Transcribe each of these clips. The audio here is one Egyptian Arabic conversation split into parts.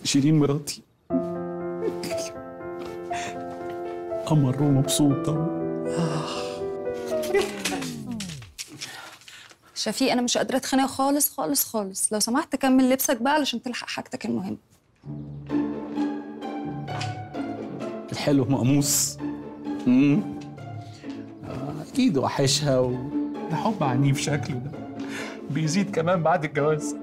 شيرين مراتي قمر ومبسوطة شفيق انا مش قادره اتخانق خالص خالص خالص لو سمحت كمل لبسك بقى علشان تلحق حاجتك المهمه الحلو مقموص مم. آه، أكيد وحشها و... ده حب عنيف شكله ده بيزيد كمان بعد الجواز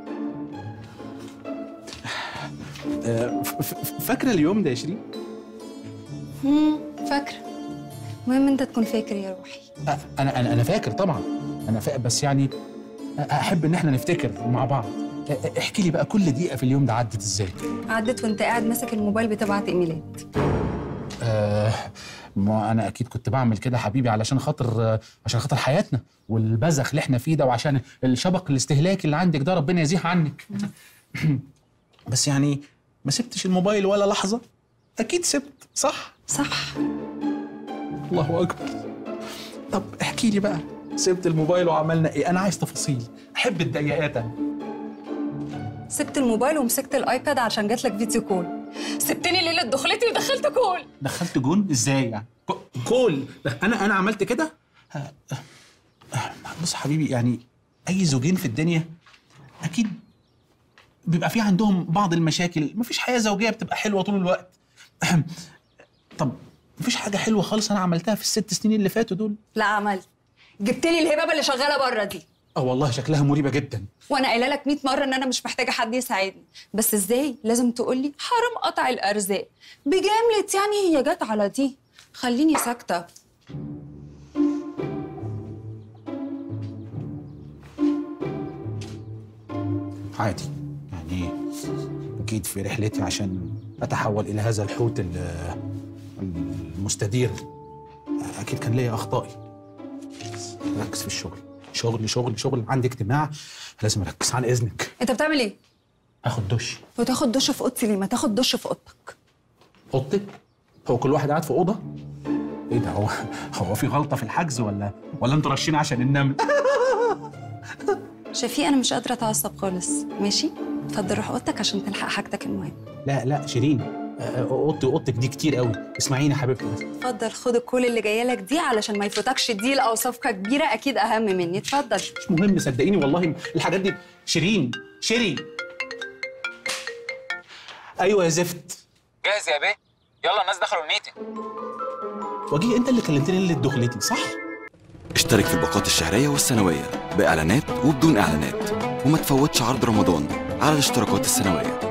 آه، ف- ف- فاكرة اليوم ده يا شيرين؟ امم فاكره المهم انت تكون فاكر يا روحي آه، أنا أنا أنا فاكر طبعا أنا فاكر بس يعني أحب إن إحنا نفتكر مع بعض آه، احكي لي بقى كل دقيقة في اليوم ده عدت إزاي؟ عدت وانت قاعد ماسك الموبايل بتبعت ايميلات آه ما انا اكيد كنت بعمل كده حبيبي علشان خاطر آه، عشان خاطر حياتنا والبذخ اللي احنا فيه ده وعشان الشبق الاستهلاكي اللي عندك ده ربنا يزيح عنك بس يعني ما سبتش الموبايل ولا لحظه اكيد سبت صح صح الله اكبر طب احكي لي بقى سبت الموبايل وعملنا ايه انا عايز تفاصيل احب الدقيقات انا سبت الموبايل ومسكت الايباد عشان جات لك فيديو كول سبتني ليله دخلتي ودخلت كول دخلت جون ازاي يعني كو- كول انا انا عملت كده ها- بص حبيبي يعني اي زوجين في الدنيا اكيد بيبقى في عندهم بعض المشاكل مفيش حياه زوجيه بتبقى حلوه طول الوقت طب مفيش حاجه حلوه خالص انا عملتها في الست سنين اللي فاتوا دول لا عملت جبت لي الهبابه اللي شغاله بره دي اه والله شكلها مريبه جدا وانا قايله لك 100 مره ان انا مش محتاجه حد يساعدني بس ازاي لازم تقول لي حرام قطع الارزاق بجمله يعني هي جت على دي خليني ساكته عادي يعني اكيد في رحلتي عشان اتحول الى هذا الحوت ال- المستدير اكيد كان ليا اخطائي بس ركز في الشغل شغل شغل شغل عندي اجتماع لازم اركز عن اذنك انت بتعمل ايه اخد دش وتاخد دش في اوضتي ليه ما تاخد دش في اوضتك اوضتك هو كل واحد قاعد في اوضه ايه ده هو هو في غلطه في الحجز ولا ولا انتوا راشين عشان النمل شفيق انا مش قادره اتعصب خالص ماشي اتفضل روح اوضتك عشان تلحق حاجتك المهم لا لا شيرين آه، اوضتي اوضتك دي كتير قوي اسمعيني يا حبيبتي بس اتفضل خد الكول اللي جايه لك دي علشان ما يفوتكش ديل او صفقه كبيره اكيد اهم مني اتفضل مش مهم صدقيني والله الحاجات دي شيرين شيري ايوه يا زفت جاهز يا بيه يلا الناس دخلوا الميتنج وجيه انت اللي كلمتني ليله دخلتي صح اشترك في الباقات الشهرية والسنوية بإعلانات وبدون إعلانات وما تفوتش عرض رمضان على الاشتراكات السنوية